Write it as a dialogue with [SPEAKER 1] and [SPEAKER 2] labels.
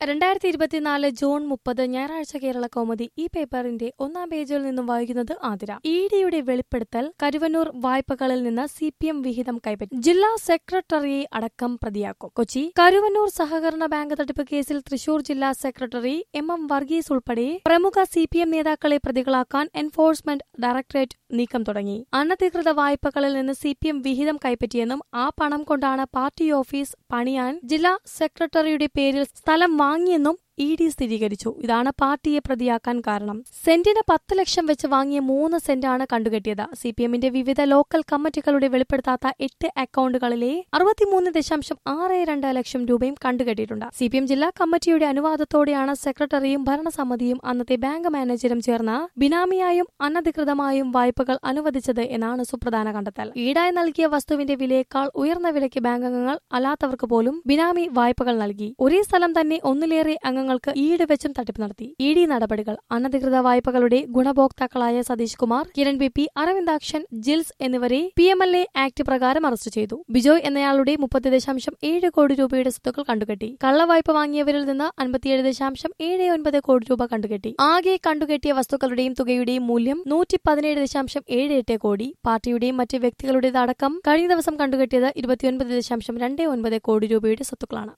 [SPEAKER 1] രണ്ടായിരത്തി ഇരുപത്തിനാല് ജൂൺ മുപ്പത് ഞായറാഴ്ച കേരള കൗമുദി ഈ പേപ്പറിന്റെ ഒന്നാം പേജിൽ നിന്നും വായിക്കുന്നത് ആതിര ഇ ഡിയുടെ വെളിപ്പെടുത്തൽ കരുവന്നൂർ വായ്പകളിൽ നിന്ന് സി പി എം വിഹിതം കൈപ്പറ്റി ജില്ലാ സെക്രട്ടറിയെ അടക്കം പ്രതിയാക്കും കൊച്ചി കരുവന്നൂർ സഹകരണ ബാങ്ക് തട്ടിപ്പ് കേസിൽ തൃശൂർ ജില്ലാ സെക്രട്ടറി എം എം വർഗീസ് ഉൾപ്പെടെ പ്രമുഖ സി പി എം നേതാക്കളെ പ്രതികളാക്കാൻ എൻഫോഴ്സ്മെന്റ് ഡയറക്ടറേറ്റ് നീക്കം തുടങ്ങി അനധികൃത വായ്പകളിൽ നിന്ന് സി പി എം വിഹിതം കൈപ്പറ്റിയെന്നും ആ പണം കൊണ്ടാണ് പാർട്ടി ഓഫീസ് പണിയാൻ ജില്ലാ സെക്രട്ടറിയുടെ പേരിൽ സ്ഥലം വാങ്ങിയെന്നും ഇ ഡി സ്ഥിരീകരിച്ചു ഇതാണ് പാർട്ടിയെ പ്രതിയാക്കാൻ കാരണം സെന്റിന് പത്ത് ലക്ഷം വെച്ച് വാങ്ങിയ മൂന്ന് സെന്റാണ് കണ്ടുകെട്ടിയത് സി പി എമ്മിന്റെ വിവിധ ലോക്കൽ കമ്മിറ്റികളുടെ വെളിപ്പെടുത്താത്ത എട്ട് അക്കൌണ്ടുകളിലെ അറുപത്തിമൂന്ന് ദശാംശം ആറ് രണ്ട് ലക്ഷം രൂപയും കണ്ടുകെട്ടിയിട്ടുണ്ട് സി പി എം ജില്ലാ കമ്മിറ്റിയുടെ അനുവാദത്തോടെയാണ് സെക്രട്ടറിയും ഭരണസമിതിയും അന്നത്തെ ബാങ്ക് മാനേജരും ചേർന്ന് ബിനാമിയായും അനധികൃതമായും വായ്പകൾ അനുവദിച്ചത് എന്നാണ് സുപ്രധാന കണ്ടെത്തൽ ഈടായി നൽകിയ വസ്തുവിന്റെ വിലയേക്കാൾ ഉയർന്ന വിലയ്ക്ക് ബാങ്ക് അംഗങ്ങൾ അല്ലാത്തവർക്ക് പോലും ബിനാമി വായ്പകൾ നൽകി ഒരേ സ്ഥലം തന്നെ ഒന്നിലേറെ അംഗങ്ങൾക്ക് ഈട് വെച്ചും തട്ടിപ്പ് നടത്തി ഇ ഡി നടപടികൾ അനധികൃത വായ്പകളുടെ ഗുണഭോക്താക്കളായ സതീഷ് കുമാർ കിരൺ ബി പി അരവിന്ദാക്ഷൻ ജിൽസ് എന്നിവരെ P M L A act പ്രകാരം അറസ്റ്റ് ചെയ്തു ബിജോയ് എന്നയാളുടെ മുപ്പത്തി ദശാംശം ഏഴ് കോടി രൂപയുടെ സ്വത്തുക്കൾ കണ്ടുകെട്ടി കള്ളവായ്പ വാങ്ങിയവരിൽ നിന്ന് അൻപത്തിയേഴ് ദശാംശം ഏഴ് ഒൻപത് കോടി രൂപ കണ്ടുകെട്ടി ആകെ കണ്ടുകെട്ടിയ വസ്തുക്കളുടെയും തുകയുടെയും മൂല്യം നൂറ്റി പതിനേഴ് ദശാംശം ഏഴ് എട്ട് കോടി പാർട്ടിയുടെയും മറ്റ് വ്യക്തികളുടേതടക്കം കഴിഞ്ഞ ദിവസം കണ്ടുകെട്ടിയത് ഇരുപത്തിയൊൻപത് ദശാംശം രണ്ട് ഒൻപത് കോടി രൂപയുടെ സ്വത്തുക്കളാണ്